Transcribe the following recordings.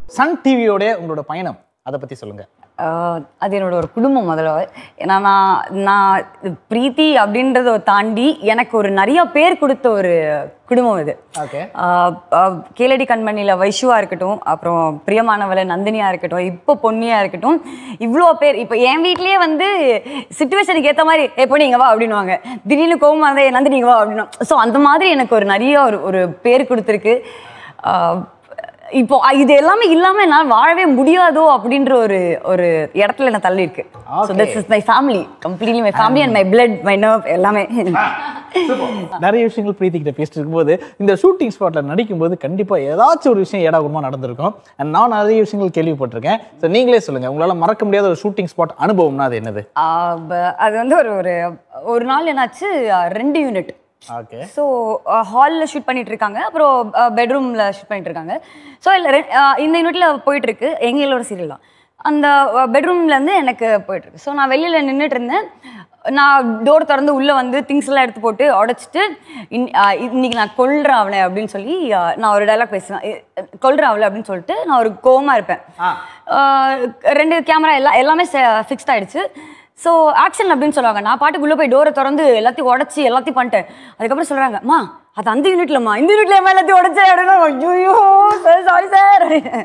Sun டிவியோட உங்களோட பயணம் அதை பத்தி சொல்லுங்க ஆஹ் அது என்னோட ஒரு குடும்பம் முதல்ல ஏன்னா நான் நான் பிரீத்தி அப்படின்றத தாண்டி எனக்கு ஒரு நிறைய பேர் கொடுத்த ஒரு குடும்பம் இது ஓகே ஆஹ் ஆஹ் கேளடி கண்மணியில் வைஷுவா இருக்கட்டும் அப்புறம் பிரியமானவள நந்தினியா இருக்கட்டும் இப்போ பொன்னியா இருக்கட்டும் இவ்வளோ பேர் இப்போ என் வீட்லயே வந்து சுச்சுவேஷனுக்கு ஏற்ற மாதிரி ஏ பொண்ணு இங்க வா அப்படின்னுவாங்க திடீர்னு கோவமா இருந்தா "ஏய், நந்தினி இங்க வா அப்படின்னு ஸோ அந்த மாதிரி எனக்கு ஒரு நிறைய ஒரு ஒரு பேர் கொடுத்துருக்கு ஆஹ் இப்போ இது எல்லாமே இல்லாம என்னால் வாழவே முடியாதோ அப்படின்ற ஒரு ஒரு இடத்துல என்ன தள்ளி இருக்கு so this is my family completely my family and my blood my nerve எல்லாமே நிறைய விஷயங்கள் பிரீத்தி கிட்ட பேசிட்டு இருக்கும்போது இந்த ஷூட்டிங் ஸ்பாட்ல நடிக்கும்போது கண்டிப்பா ஏதாச்சும் ஒரு விஷயம் ஏடாகுமா நடந்திருக்கும் And நான் நிறைய விஷயங்கள் கேள்விப்பட்டிருக்கேன் ஸோ நீங்களே சொல்லுங்க உங்களால மறக்க முடியாத ஒரு ஷூட்டிங் ஸ்பாட் அனுபவம்னா அது என்னது ஆஹ் ப- அது வந்து ஒரு ஒரு ஒரு நாள் என்னாச்சு ஆஹ் ரெண்டு யூனிட் ஓகே ஸோ ஹாலில் ஷூட் பண்ணிட்டு இருக்காங்க அப்புறம் பெட்ரூமில் ஷூட் பண்ணிட்டு இருக்காங்க ஸோ இல்லை இந்த யூனிட்டில் போயிட்டு இருக்கு எங்களோட சீரியல் தான் அந்த பெட்ரூம்லேருந்து எனக்கு போயிட்டு இருக்கு ஸோ நான் வெளியில் நின்றுட்டு இருந்தேன் நான் டோர் திறந்து உள்ளே வந்து திங்ஸ் எல்லாம் எடுத்து போட்டு உடச்சிட்டு இன் ஆஹ் இன்னைக்கு நான் கொல்றேன் அவனை அப்படின்னு சொல்லி ஆஹ் நான் ஒரு டைலாக் பேசுவேன் இ- கொல்றேன் அவளை அப்படின்னு சொல்லிட்டு நான் ஒரு கோவமா இருப்பேன் ஆஹ் ரெண்டு கேமரா எல்லாம் எல்லாமே ஃபிக்ஸ்ட் ஆயிடுச்சு ஸோ ஆக்ஷன் அப்படின்னு சொல்லுவாங்க நான் பாட்டுக்குள்ளே போய் டோரை திறந்து எல்லாத்தையும் உடச்சி எல்லாத்தையும் பண்ணிட்டேன் அதுக்கப்புறம் சொல்கிறாங்க அம்மா அது அந்த யூனிட்லம்மா இந்த யூனிட்ல ஏம்மா எல்லாத்தையும் உடச்சேன் அப்படின்னா ஐயோ சார் சாரி சார்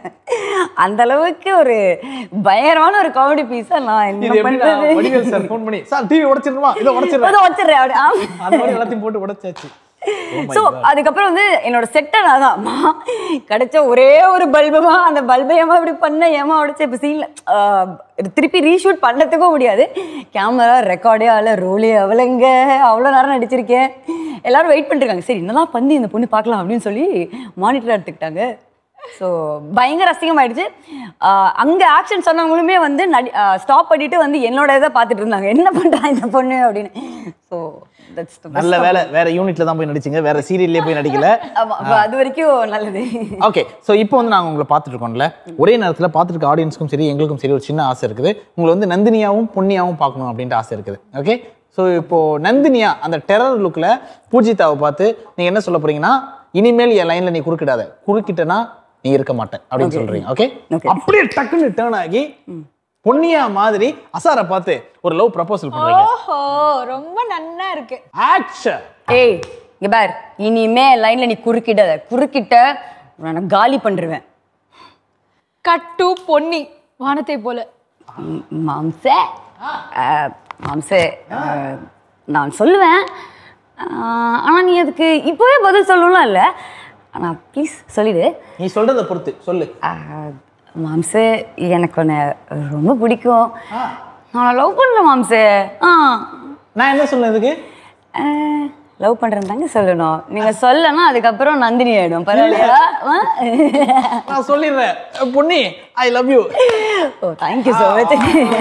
அந்த அளவுக்கு ஒரு பயங்கரமான ஒரு காமெடி பீஸா நான் இது என்ன எப்படின்னா பண்றது வடிவேல் சார் ஃபோன் பண்ணி சார் டிவி உடைச்சிருமா இதை உடைச்சிடுறேன் அதை வச்சிடுறேன் அப்படி ஆ. அந்த மாதிரி எல்லாத்தையும் போட்டு உடைச்சாச்சு Oh my ஸோ God. அதுக்கப்புறம் வந்து என்னோட செட்டை நான் தான் அம்மா கிடைச்ச ஒரே ஒரு பல்புமா அந்த பல்பை ஏமா இப்படி பண்ண ஏமா உடச்ச இப்போ சீனில் திருப்பி ரீஷூட் பண்ணதுக்கும் முடியாது கேமரா ரெக்கார்டே ஆகல ரோலே அவளைங்க அவ்வளோ நேரம் நடிச்சிருக்கேன் எல்லாரும் வெயிட் பண்ணிருக்காங்க சரி என்னதான் பண்ணி இந்த பொண்ணு பார்க்கலாம் அப்படின்னு சொல்லி மானிட்டர் எடுத்துக்கிட்டாங்க ஸோ பயங்கர அசிங்கமாயிடுச்சு அங்கே ஆக்ஷன் சொன்னவங்களுமே வந்து நடி ஸ்டாப் பண்ணிட்டு வந்து என்னோட இதை பார்த்துட்டு இருந்தாங்க என்ன பண்ணுறா இந்த பொண்ணு அப்படின்னு ஸோ தட்ஸ் நல்ல வேலை வேற யூனிட்ல தான் போய் நடிச்சீங்க வேற சீரியல்லே போய் நடிக்கல ஆமா அப்ப அது வரைக்கும் நல்லது ஓகே ஸோ இப்போ வந்து நாங்கள் உங்களை பார்த்துட்டு இருக்கோம்ல ஒரே நேரத்தில் பார்த்துருக்க ஆடியன்ஸ்க்கும் சரி எங்களுக்கும் சரி ஒரு சின்ன ஆசை இருக்குது உங்களை வந்து நந்தினியாவும் பொன்னியாவும் பார்க்கணும் அப்படின்ட்டு ஆசை இருக்குது ஓகே ஸோ இப்போ நந்தினியா அந்த டெரர் லுக்கில் பூஜிதாவை பார்த்து நீங்கள் என்ன சொல்ல போறீங்கன்னா இனிமேல் என் லைனில் நீ குறுக்கிடாத குறுக்கிட்டனா நீ இருக்க மாட்டேன் அப்படின்னு சொல்றீங்க ஓகே Okay. அப்படியே டக்குன்னு டேர்ன் ஆகி பொன்னியா மாதிரி அசாரை பார்த்து ஒரு லவ் ப்ரப்போசல் பண்றீங்க ஓஹோ ரொம்ப நன்னா இருக்கு ஆக்ஷன் ஏய் இங்க பார் இனிமே லைன்ல நீ குறுக்கிடாத குறுக்கிட்ட நான் காலி பண்ணிருவேன் கட்டு பொன்னி வானத்தை போல ம், மாம்சே அஹ், மாம்சே அஹ், நான் சொல்லுவேன் அஹ், ஆனா நீ அதுக்கு இப்போவே பதில் சொல்லணும்லாம் இல்லை ஆனா ப்ளீஸ் சொல்லிடு நீ சொல்றதை பொறுத்து சொல்லு அஹ், மாம்சே எனக்கு உன்னை ரொம்ப பிடிக்கும் நான் லவ் பண்ணுறேன் மாம்சே ஆ நான் என்ன சொல்ல இதுக்கு லவ் பண்ணுறேன் தாங்க சொல்லணும் நீங்க சொல்லனா அதுக்கப்புறம் நந்தினி ஆயிடும் பரவாயில்லையா ஆ? நான் சொல்லிடுறேன் Ponni I love you oh thank you so much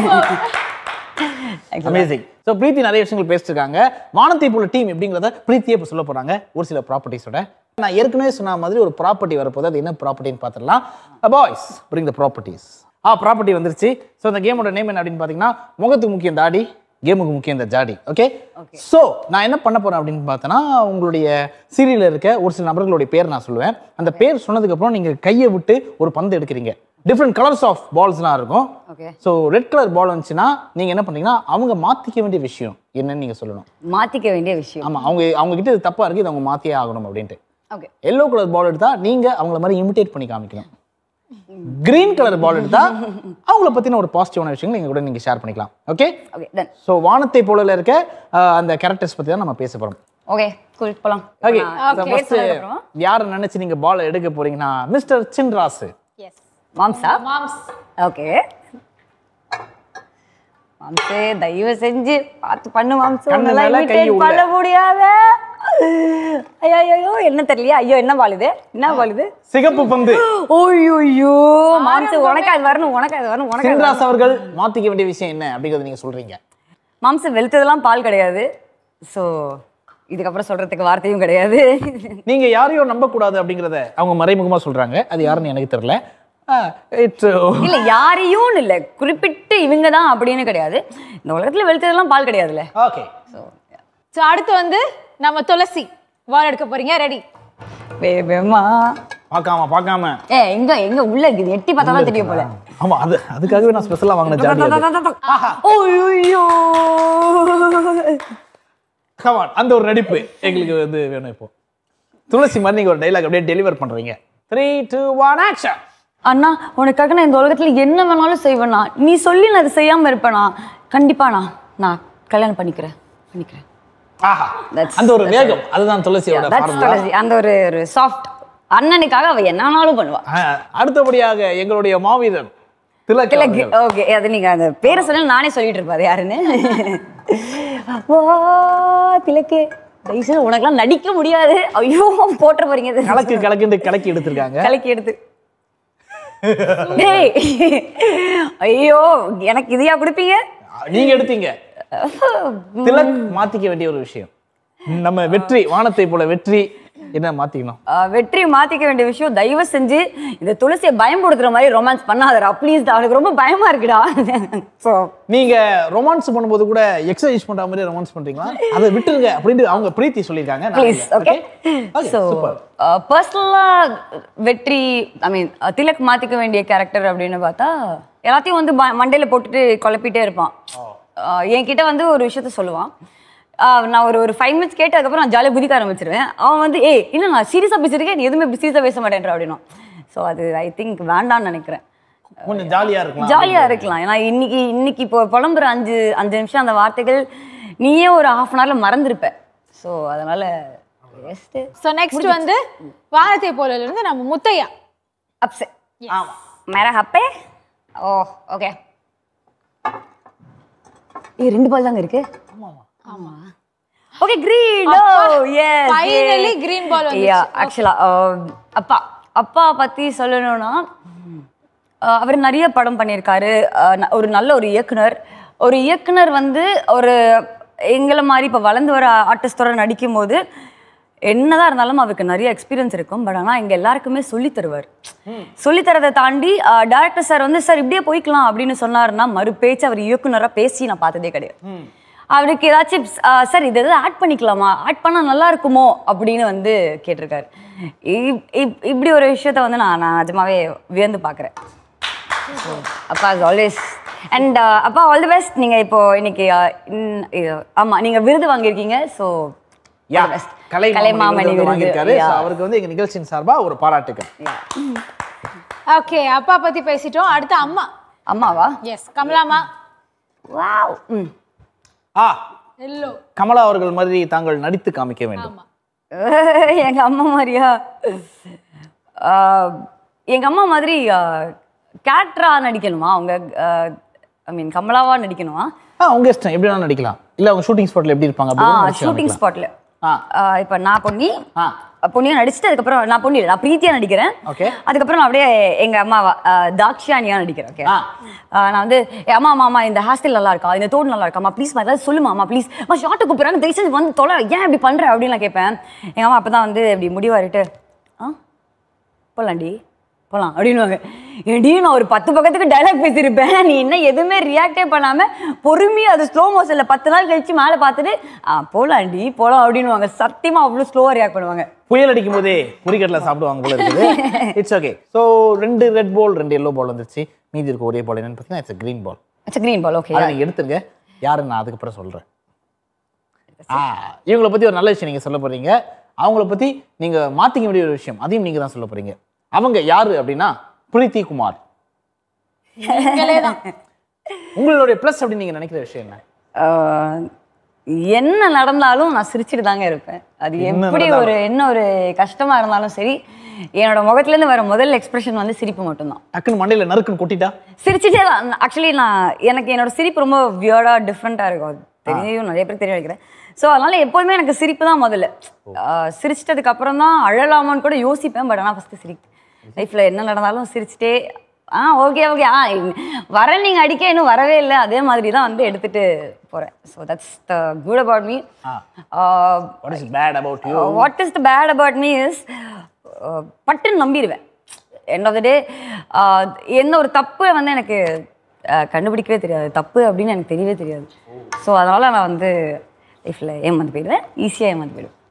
amazing so Preethi நிறைய விஷயங்கள் பேசிட்டு இருக்காங்க வானத்தை போல டீம் எப்படிங்கிறத பிரீத்தியே இப்போ சொல்ல போறாங்க ஒரு சில ப்ராப்பர்ட்டிஸோட நான் ஏற்கனவே சொன்ன மாதிரி ஒரு ப்ராப்பர்ட்டி வரப்போது அது என்ன ப்ராப்பர்ட்டின்னு பார்த்துடலாம் பாய்ஸ் bring the ப்ராப்பர்ட்டிஸ் ஆ ப்ராப்பர்ட்டி வந்துருச்சு ஸோ இந்த கேமோட நேம் என்ன அப்படின்னு பார்த்தீங்கன்னா முகத்துக்கு முக்கியம் தாடி கேமுக்கு முக்கியம் இந்த ஜாடி ஓகே ஸோ நான் என்ன பண்ண போறேன் அப்படின்னு பார்த்தேன்னா உங்களுடைய சீரியலில் இருக்க ஒரு சில நபர்களுடைய பேர் நான் சொல்லுவேன் அந்த பேர் சொன்னதுக்கப்புறம் நீங்கள் கையை விட்டு ஒரு பந்து எடுக்கிறீங்க டிஃப்ரெண்ட் கலர்ஸ் ஆஃப் பால்ஸ்லாம் இருக்கும் okay so red colour ball வந்துச்சுன்னா நீங்க என்ன பண்றீங்கன்னா அவங்க மாத்திக்க வேண்டிய விஷயம் என்னன்னு நீங்க சொல்லணும் மாத்திக்க வேண்டிய விஷயம் ஆமா அவங்க அவங்க கிட்ட இது தப்பா இருக்கு இது அவங்க மாத்தியே ஆகணும் அப்படின்ட்டு ஓகே எல்லோ கலர் பால் எடுத்தா நீங்க அவங்கள மாதிரி இமிட்டேட் பண்ணி காமிக்கணும் கிரீன் கலர் பால் எடுத்தா அவங்கள பத்தின ஒரு பாசிட்டிவான விஷயங்கள் எங்க கூட நீங்க ஷேர் பண்ணிக்கலாம் ஓகே ஓகே தென் ஸோ வானத்தை போலல இருக்க அஹ், அந்த கேரக்டர்ஸ் பத்தி தான் நம்ம பேச போறோம் ஓகே கூல் போலாம் ஓகே நான் பேர் சொன்னதுக்கப்புறம் யாரை நினைச்சு நீங்க பால் எடுக்க போறீங்கன்னா மிஸ்டர் சின்ராசு எஸ் மாம்சா மாம்ஸ் ஓகே மாம்சே தயவு செஞ்சு பார்த்து பண்ணு மாம்சம் கண்ணு உன்னெல்லாம் மேல, கை imitate உள்ள. பண்ண முடியாத ஐயோ ஐயோ என்ன தெரியலையா ஐயோ என்ன பால் இது என்ன பால் இது சிகப்பு பந்து ஓய்யோ மாம்சு உனக்கு அது வரணும் உனக்கு அது வரணும் உனக்கு அது வரணும். சின்ராஸ் அவர்கள் மாத்திக்க வேண்டிய விஷயம் என்ன அப்படிங்கறத நீங்க சொல்றீங்க மாம்சு வெளுத்ததெல்லாம் பால் கிடையாது ஸோ இதுக்கப்புறம் சொல்றதுக்கு வார்த்தையும் கிடையாது நீங்க யாரையும் நம்ப கூடாது அப்படிங்கறத அவங்க மறைமுகமா சொல்றாங்க அது யாருன்னு எனக்கு தெரியல இட்ஸ் இல்ல யாரையும் இல்ல குறிப்பிட்டு இவங்க தான் அப்படின்னு கிடையாது இந்த உலகத்துல வெளுத்ததெல்லாம் பால் கிடையாதுல்ல ஓகே ஸோ அடுத்து வந்து நம்ம துளசி வால் எடுக்க போறீங்க ரெடி வேகமா பார்க்காம பார்க்காம ஏ எங்க எங்க உள்ள இருக்குது எட்டி பார்த்தா தான் தெரியும் போல ஆமா அது அதுக்காகவே நான் ஸ்பெஷலா வாங்கின ஜாடி அது. ஓய்யோ Come on, அந்த ஒரு நடிப்பு எங்களுக்கு வந்து வேணும் இப்போ துளசி மாதிரி நீங்க ஒரு டைலாக் அப்படியே டெலிவர் பண்றீங்க த்ரீ டூ ஒன் ஆக்ஷன் அண்ணா உனக்காக நான் இந்த உலகத்துல என்ன வேணாலும் செய்வேண்ணா நீ சொல்லி நான் அதை செய்யாம இருப்பேனா கண்டிப்பாண்ணா நான் கல்யாணம் பண்ணிக்கிறேன் பண்ணிக்கிறேன் ஆஹா That's- அந்த ஒரு வேகம் அதுதான் துளசியோட That's ஃபார்முலா துளசி. அந்த ஒரு ஒரு சாஃப்ட் அண்ணனுக்காக அவ என்ன வேணாலும் பண்ணுவா அடுத்தபடியாக எங்களுடைய மாவீரன் திலக் கிழக்கு அவர்கள். ஓகே அது நீங்க அந்த பேரை சொன்னா நானே சொல்லிட்டு இருப்பாரு யாருன்னு வா திலக்கு தயவுசெய்து உனக்கெல்லாம் நடிக்க முடியாது ஐயோ போட்டுற போறீங்க இது. கலக்கு கலக்குன்னு கலக்கி எடுத்திருக்காங்க கலக்கி எடுத்து டேய் ஐயோ எனக்கு இதையா கொடுப்பீங்க நீங்க எடுத்தீங்க திலக் மாத்திக்க வேண்டிய ஒரு விஷயம் நம்ம வெற்றி வானத்தை போல வெற்றி என்ன மாத்திக்கணும் ஆஹ் வெற்றி மாத்திக்க வேண்டிய விஷயம் தயவு செஞ்சு இந்த துளசியை பயன்படுத்துற மாதிரி ரொமான்ஸ் பண்ணாதடா ப்ளீஸ் அவனுக்கு ரொம்ப பயமா இருக்குடா ஸோ நீங்க ரொமான்ஸ் பண்ணும்போது கூட எக்ஸசைஸ் பண்ற மாதிரி ரொமான்ஸ் பண்றீங்களா அதை விட்டுருங்க அப்படின்னு அவங்க பிரீத்தி சொல்லியிருக்காங்க நான் please okay Okay, so super. பர்சனலாக வெற்றி ஐ மீன் திலக் மாற்றிக்க வேண்டிய கேரக்டர் அப்படின்னு பார்த்தா எல்லாத்தையும் வந்து ப- மண்டையில போட்டுட்டு குழப்பிட்டே இருப்பான் அஹ் என்கிட்ட வந்து ஒரு விஷயத்த சொல்லுவான் அஹ் நான் ஒரு ஒரு ஃபைவ் மினிட்ஸ் கேட்டு அதுக்கப்புறம் நான் ஜாலியாக குதிக்க ஆரம்பிச்சிருவேன் அவன் வந்து ஏய் இன்னும் நான் சீரியஸாக பேசியிருக்கேன் நீ எதுவுமே இப்படி சீரியஸாக பேச மாட்டேன்ற அப்படின்னா ஸோ அது ஐ திங்க் வேண்டாம்னு நினைக்கிறேன் கொஞ்சம் ஜாலியா இருக்கலாம் ஜாலியா இருக்கலாம் ஏன்னா இன்னைக்கு இன்னைக்கு இப்போ புலம்புற அஞ்சு அஞ்சு நிமிஷம் அந்த வார்த்தைகள் நீயே ஒரு ஹாஃப் அன் ஹவர்ல மறந்துருப்ப ஸோ அதனால வேஸ்ட்டு ஸோ நெக்ஸ்ட் வந்து வானத்தை போல இருந்து நம்ம முத்தையா அப்செட் ஆமா மேரா ஹப்பே ஓ ஓகே இது ரெண்டு பால் தாங்க இருக்கு ஆமா okay green oh yes finally green ball வந்துருச்சு. யா ஆக்சுவலா அப்பா அப்பா பத்தி சொல்லணும்னா அஹ், அவர் நிறைய படம் பண்ணியிருக்காரு அஹ், ந- ஒரு நல்ல ஒரு இயக்குனர் ஒரு இயக்குனர் வந்து ஒரு எங்களை மாதிரி இப்போ வளர்ந்து வர ஆர்டிஸ்டோட நடிக்கும் போது என்னதான் இருந்தாலும் அவருக்கு நிறைய எக்ஸ்பீரியன்ஸ் இருக்கும் பட் ஆனால் எங்க எல்லாருக்குமே சொல்லி தருவார் சொல்லி தரதை தாண்டி டேரக்டர் சார் வந்து சார் இப்படியே போய்க்கலாம் அப்படின்னு சொன்னாருன்னா மறு பேச்சு அவர் இயக்குனரா பேசி நான் பார்த்ததே கிடையாது அவருக்கு ஏதாச்சும் சார் இது எதாவது ஆட் பண்ணிக்கலாமா ஆட் பண்ணால் நல்லா இருக்குமோ அப்படின்னு வந்து கேட்டிருக்காரு இப்- இப்- இப்படி ஒரு விஷயத்த வந்து நான் நான் நிஜமாவே வியந்து பார்க்குறேன் அப்பா இஸ் ஆல்வேஸ் அண்ட் அப்பா ஆல் தி பெஸ்ட் நீங்கள் இப்போ இன்னைக்கு uh, in- இது- ஆமா நீங்க விருது வாங்கியிருக்கீங்க ஸோ யா கலை கலைமாமணி விருது விருது வாங்கியிருக்காரு Yeah. So, அவருக்கு வந்து எங்க நிகழ்ச்சியின் சார்பா ஒரு பாராட்டுகள் ஓகே அப்பா பத்தி பேசிட்டோம் அடுத்து அம்மா அம்மாவா எஸ் கமலாமா வாவ் ம் ஆ எல்லோ கமலா அவர்கள் மாதிரி தாங்கள் நடித்து காமிக்க வேண்டும் எங்க அம்மா மாதிரியா ஆஹ், எங்க அம்மா மாதிரி கேரக்டரா நடிக்கணுமா அவங்க ஐ மீன் கமலாவா நடிக்கணுமா ஆ உங்க இஷ்டம் எப்படி வேணாலும் நடிக்கலாம் இல்ல அவங்க ஷூட்டிங் ஸ்பாட்ல எப்படி இருப்பாங்க ஆ அப்படி நடிச்சு ஷூட்டிங் காமிக்கலாம். ஸ்பாட்ல ஆ இப்போ நான் பொன்னி ஆ பொன்னியா நடிச்சுட்டு அதுக்கப்புறம் நான் பொன்னி இல்ல, நான் பிரீத்தியா நடிக்கிறேன் Okay. அதுக்கப்புறம் நான் அப்படியே எங்க அம்மாவா ஆஹ், தாக்ஷானியா நடிக்கிறேன் ஓகே ஆ. நான் வந்து "ஏ, அம்மா அம்மா அம்மா இந்த ஹேர் ஸ்டைல் நல்லா இருக்கா இந்த தோடு நல்லா இருக்காமா ப்ளீஸ் ஏதாவது சொல்லுமா அம்மா ப்ளீஸ் அம்மா ஷார்ட்டு கூப்பிடுறாங்க தயவு செஞ்சு வந்து தொலை ஏன் இப்படி பண்ற அப்படின்னு நான் கேட்பேன் எங்க அம்மா அப்பதான் வந்து இப்படி முடிவாரிட்டு ஆ போலாண்டி போலாம் அப்படின்னுவாங்க ஏடி நான் ஒரு பத்து பக்கத்துக்கு டைலாக் பேசியிருப்பேன் நீ என்ன எதுவுமே ரியாக்டே பண்ணாம பொறுமையா அது ஸ்லோ மோஷன்ல பத்து நாள் கழிச்சு மேலே பார்த்துட்டு ஆ போலாண்டி போலாம் அப்படின்னுவாங்க சத்தியமா அவ்வளோ ஸ்லோவா ரியாக்ட் பண்ணுவாங்க புயல் அடிக்கும் போதே குறிக்கட்டில் சாப்பிடுவாங்க போல இருக்குது இட்ஸ் ஓகே ஸோ ரெண்டு ரெட் பால் ரெண்டு எல்லோ பால் வந்துருச்சு மீதி இருக்க ஒரே பால் என்னன்னு பார்த்தீங்கன்னா it's green ball it's green ball okay அதை நீங்க எடுத்துருங்க யாருன்னு நான் அதுக்கப்புறம் சொல்றேன் ஆ இவங்களை பத்தி ஒரு நல்ல விஷயம் நீங்க சொல்ல போறீங்க அவங்கள பத்தி நீங்க மாத்திக்க வேண்டிய ஒரு விஷயம் அதையும் நீங்க தான் சொல்ல போறீங்க அவங்க யாரு அப்படின்னா பிரீத்தி குமார் நீங்களே தான் உங்களுடைய ப்ளஸ் அப்படின்னு நீங்க நினைக்கிற விஷயம் என்ன என்ன நடந்தாலும் நான் சிரிச்சுட்டு தாங்க இருப்பேன் அது என்ன எப்படி ஒரு என்ன ஒரு கஷ்டமா இருந்தாலும் சரி என்னோட முகத்துல இருந்து வர முதல் எக்ஸ்பிரஷன் வந்து சிரிப்பு மட்டும்தான் டக்குன்னு மண்டையில நறுக்குன்னு கொட்டிட்டா சிரிச்சுட்டே தான் ஆக்சுவலி நான் எனக்கு என்னோட சிரிப்பு ரொம்ப வியர்டா டிஃப்ரெண்ட்டாக இருக்கும் அது தெரியும் நிறைய பேர் தெரிய வைக்கிறேன் ஸோ அதனால எப்போதுமே எனக்கு சிரிப்பு தான் முதல்ல ஆஹ் சிரிச்சிட்டதுக்கு அப்புறம் தான் அழலாமான்னு கூட யோசிப்பேன் பட் ஆனால் ஃபஸ்ட்டு சிரிப்பு லைஃப்பில் என்ன நடந்தாலும் சிரிச்சிட்டே ஆ ஓகே ஓகே ஆ வர நீங்கள் அடிக்க இன்னும் வரவே இல்லை அதே மாதிரி தான் வந்து எடுத்துட்டு போகிறேன் so that's the good about me what is bad about you what is the bad about me is பட்டுன்னு நம்பிடுவேன் எண்ட் ஆஃப் த டே என்ன ஒரு தப்பு வந்து எனக்கு அஹ், கண்டுபிடிக்கவே தெரியாது தப்பு அப்படின்னு எனக்கு தெரியவே தெரியாது ஸோ அதனால் நான் வந்து லைஃப்பில் ஏமாந்து போயிடுவேன் ஈஸியாக ஏமாந்து போயிடுவேன்